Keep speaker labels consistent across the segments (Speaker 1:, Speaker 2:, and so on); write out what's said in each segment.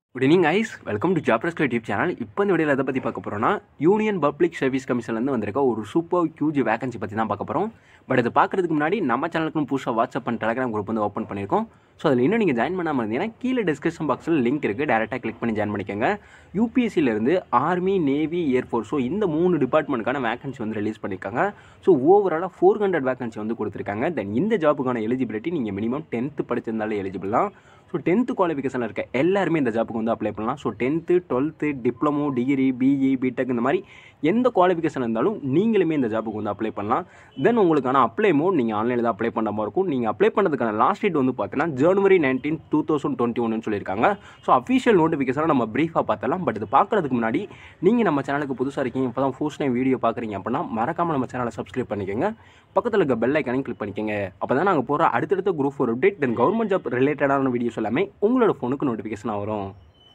Speaker 1: good evening guys welcome to ஜாப்ரஸ்கோ YouTube channel இப்போ இந்த வீடியோவில் எதை பற்றி பார்க்க போகிறோம்னா யூனியன் பப்ளிக் சர்வீஸ் கமிஷன்லேருந்து வந்திருக்க ஒரு சூப்பர் ஹியூஜ் வேகன்சி பற்றி தான் பார்க்க போகிறோம் பட் இது பார்க்குறதுக்கு முன்னாடி நம்ம சேனலுக்கும் புதுசாக வாட்ஸ்அப் அண்ட் டெலிகிராம் குரூப் வந்து ஓப்பன் பண்ணியிருக்கோம் ஸோ அதில் இன்னும் நீங்கள் ஜாயின் பண்ணாமல் இருந்தீங்கன்னா கீழே டிஸ்கிரிப்ஷன் பாக்ஸில் லிங்க் இருக்குது டேரெக்டாக கிளிக் பண்ணி ஜாயின் பண்ணிக்கோங்க யூபிஎஸ்சிலேருந்து ஆர்மி நேவி ஏர்ஃபோர்ஸ் ஸோ இந்த மூணு டிபார்ட்மெண்ட்டுக்கான வேகன்சி வந்து ரிலீஸ் பண்ணியிருக்காங்க ஸோ ஓவராலாக ஃபோர் ஹண்ட்ரட் வேகன்சி வந்து கொடுத்துருக்காங்க தென் இந்த ஜாப்புக்கான எலிஜிபிலிட்டி நீங்கள் மினிமம் டென்த்து படிச்சிருந்தாலே எலிஜிபிள் தான் ஸோ டென்த்து குவாலிஃபிகேஷனில் இருக்க எல்லாருமே இந்த ஜாப்புக்கு வந்து அப்ளை பண்ணலாம் so tenth twelfth diploma degree BE BTech இந்த மாதிரி எந்த குவாலிஃபிகேஷன் இருந்தாலும் நீங்களுமே இந்த ஜாப்புக்கு வந்து அப்ளை பண்ணலாம் தென் உங்களுக்கான அப்ளை மோட் நீங்கள் ஆன்லைனில் தான் அப்ளை பண்ண மாதிரி இருக்கும் நீங்கள் அப்ளை பண்ணதுக்கான லாஸ்ட் டேட் வந்து பார்த்தீங்கன்னா ஜனவரி நைன்டீன் டூ தௌசண்ட் டுவெண்ட்டி ஒன்னு சொல்லியிருக்காங்க ஸோ அஃபிஷியல் நோட்டிஃபிகேஷனை நம்ம ப்ரீஃபாக பார்த்தலாம் பட் இது பார்க்குறதுக்கு முன்னாடி நீங்கள் நம்ம சேனலுக்கு புதுசாக இருக்கீங்க இப்போ தான் ஃபர்ஸ்ட் டைம் வீடியோ பார்க்குறீங்க அப்படின்னா மறக்காமல் நம்ம சேனலை சப்ஸ்கிரைப் பண்ணிக்கோங்க பக்கத்தில் இருக்க பெல் ஐக்கானையும் கிளிக் பண்ணிக்கோங்க அப்போ தான் நாங்கள் போகிற அடுத்தடுத்த group four update then government job ரிலேட்டடான வீடியோஸ் எல்லாமே உங்களோட ஃபோனுக்கு நோட்டிஃபிகேஷனாக வரும்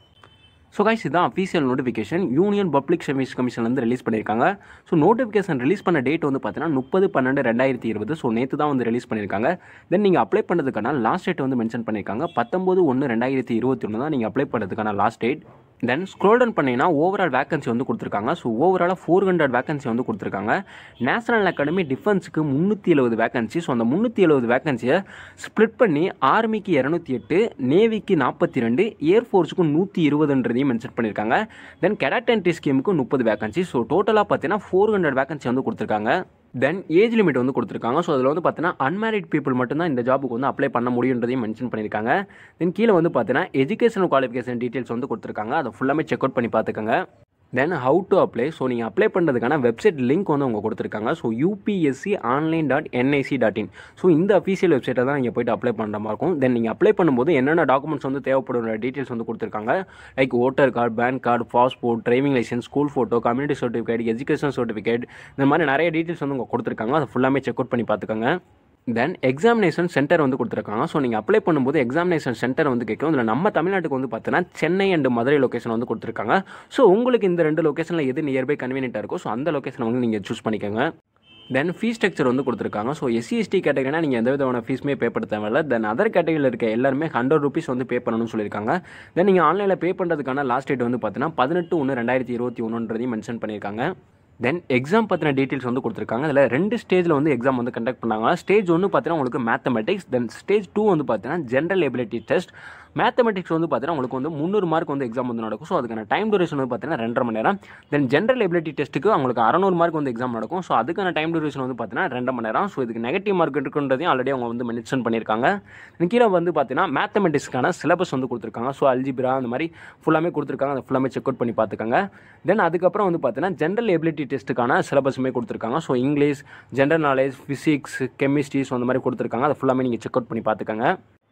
Speaker 1: ஸோ கைஸ் இதுதான் official notification union public service கமிஷன்லேருந்து ரிலீஸ் பண்ணியிருக்காங்க ஸோ நோட்டிஃபிகேஷன் ரிலீஸ் பண்ண டேட் வந்து பார்த்தீங்கன்னா முப்பது பன்னெண்டு ரெண்டாயிரத்தி இருபது ஸோ நேற்று தான் வந்து ரிலீஸ் பண்ணியிருக்காங்க தென் நீங்கள் அப்ளை பண்ணுறதுக்கான லாஸ்ட் டேட் வந்து மென்ஷன் பண்ணியிருக்காங்க பத்தொம்பது ஒன்று ரெண்டாயிரத்தி இருபத்தி ஒன்று தான் நீங்கள் அப்ளை பண்ணுறதுக்கான last date then scroll down பண்ணிங்கன்னா ஓவரால் வேகன்சி வந்து கொடுத்துருக்காங்க ஸோ ஓவராலாக ஃபோர் ஹண்ட்ரட் வேகன்சி வந்து கொடுத்துருக்காங்க நேஷனல் அகாடமி டிஃபென்ஸுக்கு முந்நூற்றி எழுபது வேகன்சி ஸோ அந்த முந்நூற்றி எழுபது வேகன்சியை ஸ்ப்ளிட் பண்ணி ஆர்மிக்கு இரநூத்தி எட்டு நேவிக்கு நாற்பத்தி ரெண்டு ஏர்ஃபோர்ஸுக்கு நூற்றி இருபதுன்றதையும் மென்ஷன் பண்ணியிருக்காங்க தென் கெடாட் என்ட்ரி ஸ்கீமுக்கு முப்பது வேகன்சி ஸோ டோட்டலாக பார்த்தீங்கன்னா ஃபோர் ஹண்ட்ரட் வேகன்சி வந்து கொடுத்துருக்காங்க தென் ஏஜ் லிமிட் வந்து கொடுத்துருக்காங்க ஸோ அதில் வந்து பார்த்தீங்கன்னா அன்மேரிட் பீப்புள் மட்டும்தான் இந்த ஜாபுக்கு வந்து அப்ளை பண்ண முடியுன்றதையும் மென்ஷன் பண்ணியிருக்காங்க தென் கீழே வந்து பார்த்தீங்கன்னா எஜுகேஷனல் குவாலிஃபிகேஷன் டீட்டெயில்ஸ் வந்து கொடுத்துருக்காங்க அதை ஃபுல்லாமே செக் அவுட் பண்ணி பார்த்துக்கோங்க then how to apply so நீங்கள் அப்ளை பண்ணுறதுக்கான வெப்சைட் லிங்க் வந்து அவங்க கொடுத்துருக்காங்க so UPSC online dot NIC dot in so இந்த அஃபீஷியல் வெப்சைட்டை தான் நீங்கள் போய்ட்டு அப்ளை பண்ணுற மாதிரி இருக்கும் தென் நீங்கள் அப்ளை பண்ணும்போது என்னென்ன டாக்குமெண்ட்ஸ் வந்து தேவைப்படுற டீட்டெயில்ஸ் வந்து கொடுத்துருக்காங்க like voter card PAN card passport driving licence school photo community certificate education certificate இந்த மாதிரி நிறைய டீட்டெயில்ஸ் வந்து அவங்க கொடுத்துருக்காங்க அதை ஃபுல்லாமே செக் அவுட் பண்ணி பார்த்துக்கோங்க தென் எக்ஸாமினேஷன் சென்டர் வந்து கொடுத்துருக்காங்க ஸோ நீங்கள் அப்ளை பண்ணும்போது எக்ஸாமினேஷன் சென்டர் வந்து கேட்கும் இதில் நம்ம தமிழ்நாட்டுக்கு வந்து பார்த்தீங்கன்னா சென்னை அண்ட் மதுரை லொக்கேஷன் வந்து கொடுத்துருக்காங்க ஸோ உங்களுக்கு இந்த ரெண்டு லொக்கேஷனில் எது நியர்பை கன்வீனியன்ட்டாக இருக்கோ ஸோ அந்த லொக்கேஷனை வந்து நீங்கள் சூஸ் பண்ணிக்கோங்க தென் ஃபீஸ் ஸ்ட்ரக்சர் வந்து கொடுத்துருக்காங்க ஸோ எஸ்சி எஸ்டி கேட்டகரினா நீங்கள் எந்த விதமான ஃபீஸுமே பே பண்ண தேவையில்ல தென் அதர் கேட்டகரியில் இருக்க எல்லாருமே ஹண்ட்ரட் ருபீஸ் வந்து பே பண்ணணும்னு சொல்லியிருக்காங்க தென் நீங்கள் ஆன்லைனில் பே பண்ணுறதுக்கான லாஸ்ட் டேட் வந்து பார்த்தீங்கன்னா பதினெட்டு ஒன்று ரெண்டாயிரத்தி இருபத்தி ஒன்றுன்றதையும் மென்ஷன் பண்ணியிருக்காங்க தென் எக்ஸாம் பற்றின டீட்டெயில்ஸ் வந்து கொடுத்துருக்காங்க அதில் ரெண்டு ஸ்டேஜில் வந்து எக்ஸாம் வந்து கண்டக்ட் பண்ணாங்க ஸ்டேஜ் ஒன்று பார்த்தீங்கன்னா உங்களுக்கு மேத்தமெட்டிக்ஸ் தென் ஸ்டேஜ் டூ வந்து பார்த்தீங்கன்னா ஜென்ரல் எபிலிட்டி டெஸ்ட் மேத்தமெட்டிக்ஸ் வந்து பார்த்தீங்கன்னா உங்களுக்கு வந்து முந்நூறு மார்க் வந்து எக்ஸாம் வந்து நடக்கும் ஸோ அதுக்கான டைம் டூரேஷன் வந்து பார்த்தீங்கன்னா ரெண்டரை மணி நேரம் தென் ஜென்ரல் எபிலிட்டி டெஸ்ட்டுக்கு உங்களுக்கு அறநூறு மார்க் வந்து எக்ஸாம் நடக்கும் ஸோ அதுக்கான டைம் டூரேஷன் வந்து பார்த்தீங்கன்னா ரெண்டு மணி நேரம் ஸோ இதுக்கு நெகட்டிவ் மார்க் இருக்குன்றதையும் ஆல்ரெடி அவங்க வந்து மென்ஷன் பண்ணியிருக்காங்க கீழே வந்து பார்த்தீங்கன்னா மேத்தமெட்டிக்ஸ்க்கான சிலபஸ் வந்து கொடுத்துருக்காங்க ஸோ அல்ஜிபிரா அந்த மாதிரி ஃபுல்லாமே கொடுத்துருக்காங்க அதை ஃபுல்லாமே செக் அவுட் பண்ணி பார்த்துக்கோங்க தென் அதுக்கப்புறம் வந்து பார்த்தீங்கன்னா ஜென்ரல் எபிலிட்டி டெஸ்ட்டுக்கான சிலபஸுமே கொடுத்துருக்காங்க so English general knowledge physics chemistry so அந்த மாதிரி கொடுத்துருக்காங்க அதை ஃபுல்லாமே நீங்கள் செக் அவுட் பண்ணி பார்த்துக்கோங்க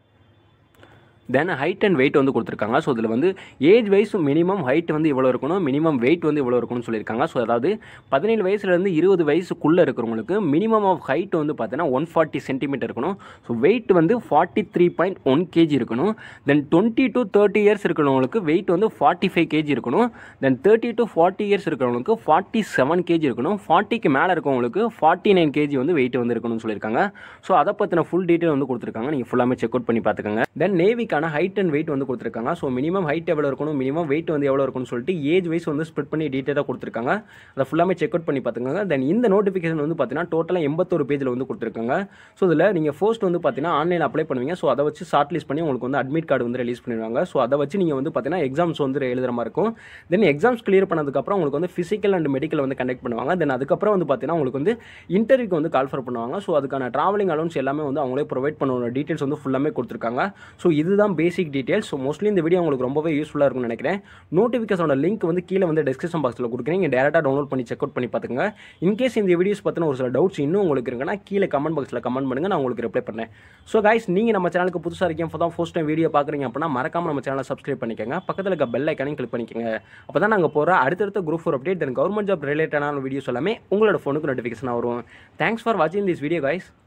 Speaker 1: தென் ஹைட் அண்ட் வெயிட் வந்து கொடுத்துருக்காங்க ஸோ இதில் வந்து ஏஜ் வைஸ் மினிமம் ஹைட் வந்து இவ்வளோ இருக்கணும் மினிமம் வெயிட் வந்து இவ்வளோ இருக்கணும்னு சொல்லியிருக்காங்க ஸோ அதாவது பதினேழு வயசுலேருந்து இருபது வயசுக்குள்ளே இருக்கிறவங்களுக்கு மினிமம் ஆஃப் ஹைட் வந்து பார்த்தீங்கன்னா ஒன் ஃபார்ட்டி சென்டிமீட்டர் இருக்கணும் ஸோ வெயிட் வந்து forty three point one KG இருக்கணும் then twenty to thirty years இருக்கிறவங்களுக்கு வெயிட் வந்து ஃபார்ட்டி ஃபைவ் கேஜி இருக்கணும் then thirty to forty years இருக்கிறவங்களுக்கு ஃபார்ட்டி செவன் கேஜி இருக்கணும் ஃபார்ட்டிக்கு மேலே இருக்கவங்களுக்கு ஃபார்ட்டி நைன் கேஜி வந்து வெயிட் வந்து இருக்கணும்னு சொல்லியிருக்காங்க ஸோ அதை பற்றின ஃபுல் டீட்டெயில் வந்து கொடுத்துருக்காங்க நீங்கள் ஃபுல்லாமே செக் அவுட் பண்ணி பார்த்துக்கோங்க தென் நேவிக்கு அதுக்கான ஹைட் அண்ட் வெயிட் வந்து கொடுத்துருக்காங்க ஸோ மினிமம் ஹைட் எவ்வளோ இருக்கணும் மினிமம் வெயிட் வந்து எவ்வளோ இருக்கும்னு சொல்லிட்டு ஏஜ் வைஸ் வந்து ஸ்ப்ளிட் பண்ணி டீட்டெயிலாக கொடுத்துருக்காங்க அதை ஃபுல்லாமே செக் அவுட் பண்ணி பார்த்துக்கோங்க தென் இந்த நோட்டிஃபிகேஷன் வந்து பார்த்தீங்கன்னா டோட்டலாக எண்பத்தொரு பேஜில் வந்து கொடுத்துருக்காங்க ஸோ இதில் நீங்கள் ஃபர்ஸ்ட் வந்து பார்த்தீங்கன்னா ஆன்லைன் அப்ளை பண்ணுவீங்க ஸோ அதை வச்சு ஷார்ட் லிஸ்ட் பண்ணி உங்களுக்கு வந்து அட்மிட் கார்டு வந்து ரிலீஸ் பண்ணிடுவாங்க ஸோ அதை வச்சு நீங்கள் வந்து பார்த்தீங்கன்னா எக்ஸாம்ஸ் வந்து எழுதுற மாதிரி இருக்கும் தென் எக்ஸாம்ஸ் கிளியர் பண்ணதுக்கப்புறம் உங்களுக்கு வந்து ஃபிசிக்கல் அண்ட் மெடிக்கல் வந்து கண்டக்ட் பண்ணுவாங்க தென் அதுக்கப்புறம் வந்து பார்த்தீங்கன்னா உங்களுக்கு வந்து இன்டர்வியூக்கு வந்து கால் ஃபர் பண்ணுவாங்க ஸோ அதுக்கான ட்ராவலிங் அலௌன்ஸ் எல்லாமே வந்து அவங்களே ப்ரொவைட் பண்ணுவோம் டீட்டெயில்ஸ் வந்து ஃபுல்லாமே கொடுத்துருக்காங்க ஸோ இதுதான் பேசிக் டீட்டெயில்ஸ் ஸோ மோஸ்ட்லி இந்த வீடியோ உங்களுக்கு ரொம்பவே யூஸ்ஃபுல்லாக இருக்கும்னு நினைக்கிறேன் நோட்டிஃபிகேஷனோட லிங்க் வந்து கீழே வந்து டிஸ்கிரிப்ஷன் பாக்ஸில் கொடுக்குறேன் நீங்கள் டேரெக்டாக டவுன்லோட் பண்ணி செக் அவுட் பண்ணி பார்த்துக்கங்க இன்கேஸ் இந்த வீடியோஸ் பற்றின ஒரு சில டவுட்ஸ் இன்னும் உங்களுக்கு இருக்குன்னா கீழே கமெண்ட் பாக்ஸில் கமெண்ட் பண்ணுங்கள் நான் உங்களுக்கு ரிப்ளை பண்ணேன் ஸோ கைஸ் நீங்கள் நம்ம சேனலுக்கு புதுசாக இருக்கீங்க இப்போ தான் ஃபர்ஸ்ட் டைம் வீடியோ பார்க்குறீங்க அப்படின்னா மறக்காம நம்ம சேனலை சப்ஸ்கிரைப் பண்ணிக்கோங்க பக்கத்தில் இருக்க பெல் ஐக்கானையும் கிளிக் பண்ணிக்கோங்க அப்போ தான் நாங்கள் போகிற அடுத்தடுத்த group four update then government job ரிலேட்டடான வீடியோஸ் எல்லாமே உங்களோட ஃபோனுக்கு நோட்டிஃபிகேஷனாக வரும் தேங்க்ஸ் ஃபார் வாட்சிங் திஸ் வீடியோ கைஸ்